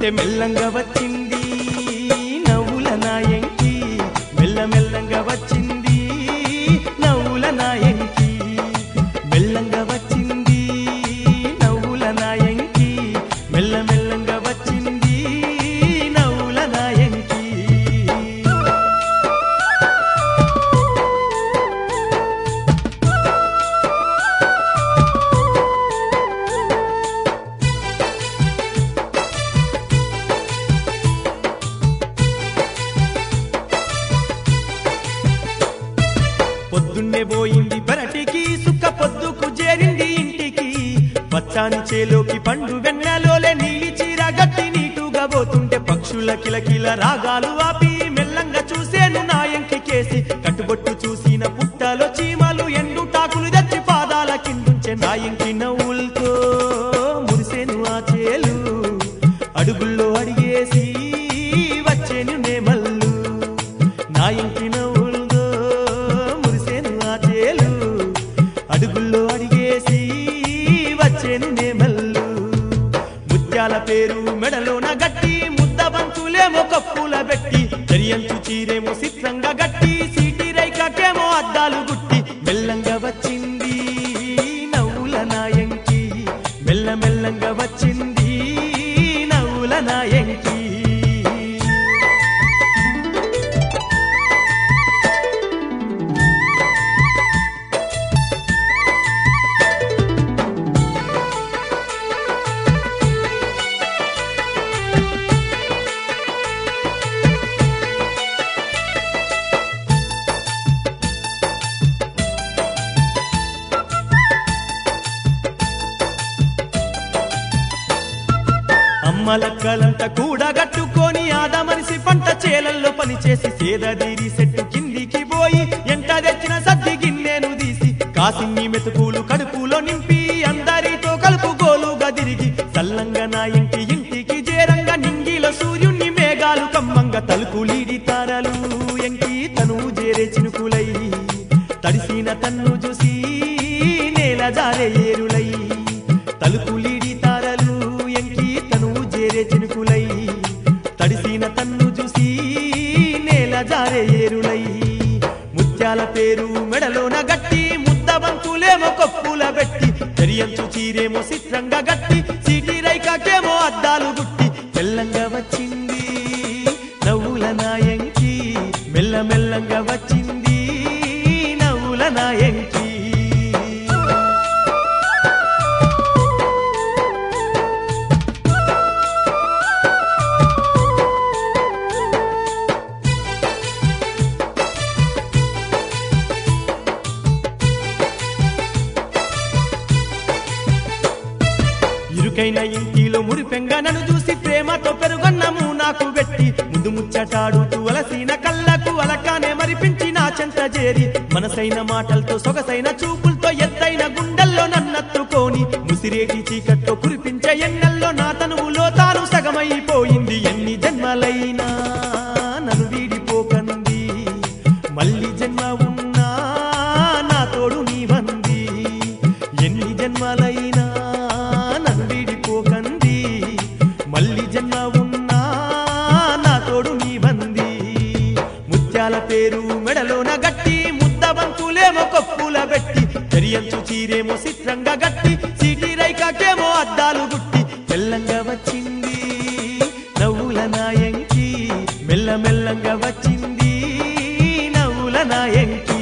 వస్తుంటే మెల్లంగా వచ్చింది నవ్వుల నాయంకి మెల్లమెల్లంగా వచ్చింది నవ్వుల నాయంకి మెల్లంగా వచ్చింది నవ్వుల నాయంకి మెల్లమెల్లంగా వచ్చింది నవ్వుల నాయంకి పొద్దున్నే పోయింది పెరటికి సుక్క పొద్దుకు చేరింది ఇంటికి పచ్చాని చేలోకి పండు వెన్నెలోలే నీలి చీర గట్టి నీటుగా పోతుంటే పక్షుల కిలకిల రాగాలు ఆపి మెల్లంగా చూసేను నాయంకి కేసి కట్టుబొట్టు చూసిన పుట్టలో చీమలు ఎండు టాకులు తెచ్చి పాదాల కిందుంచే నాయంకి నవ్వులతో మురిసేను ఆ చేలు అడుగుల్లో అడిగేసి వచ్చేను నేమల్లు నా ఇంటి నవ్వులతో మురిసేను ఆ చేలు అడుగుల్లో అడిగేసి వచ్చేను నేమల్లు ముత్యాల పేరు మెడలోన గట్టి ముద్ద బంతులేమో కప్పుల పెట్టి దరియంచు చీరేమో చిత్రంగా గట్టి సీటి రైకాకేమో అద్దాలు గుట్టి మెల్లంగా వచ్చింది నవ్వుల నాయంకి మెల్ల మెల్లంగా వచ్చింది నవ్వుల నాయంకి అమ్మలక్కలంతా కూడా గట్టుకొని ఆద మనిషి పంట చేలల్లో పనిచేసి సేదదీరి సెట్టు కిందికి పోయి ఎంట తెచ్చిన సద్ది గిన్నెను తీసి కాసిన్ని మెతుకులు కడుపులో నింపి అందరితో కలుపుగోలుగా తిరిగి సల్లంగా నా ఇంటి ఇంటికి చేరంగా నింగిలో సూర్యుణ్ణి మేఘాలు కమ్మంగా తలుపులీడి తారలు ఎంకి తను చేరే చినుకులై తడిసిన తన్ను చూసి నేల జారే ఏరులై తలుపులీడి తారలు ఎంకి తను చేరే చినుకులై తడిసిన తన్ను చూసి నేల జారే ఏరులై ముత్యాల పేరు మెడలోన గట్టి ముద్ద బంతులేమో కొప్పుల పెట్టి తెరియంచు చీరేమో చిత్రంగా గట్టి సీటి రైకాకేమో అద్దాలు గుట్టి తెల్లంగా వచ్చింది నవ్వుల నాయంకి మెల్ల మెల్లంగా వచ్చింది నవ్వుల నాయంకి ఇరుకైన ఇంటిలో మురిపెంగా నన్ను చూసి ప్రేమతో పెరుగన్నము నాకు పెట్టి ముందు ముచ్చటాడుతూ అలసిన కళ్ళకు అలకానే మరిపించి నా చెంత చేరి మనసైన మాటలతో సొగసైన చూపులతో ఎత్తైన గుండెల్లో నన్నత్తుకొని ముసిరేటి చీకట్లో కురిపించే ఎన్నెల్లో నా తనువులో తాను సగమైపోయింది ఎన్ని జన్మలైనా నన్ను వీడిపోకంది మళ్ళీ జన్మ ఉన్నా నా తోడు నీ వంది ఎన్ని జన్మలైనా నన్ను వీడిపోకంది మళ్ళీ జన్మ ఉన్నా నా తోడు నీ వంది ముత్యాల పేరు మెడలోన గట్టి ముద్ద బంతులేమో కొప్పుల పెట్టి తెరియంచు చీరేమో చిత్రంగా గట్టి సీటి రైకాకేమో అద్దాలు గుట్టి తెల్లంగా వచ్చింది నవ్వుల నాయంకి మెల్ల మెల్లంగా వచ్చింది నవ్వుల నాయంకి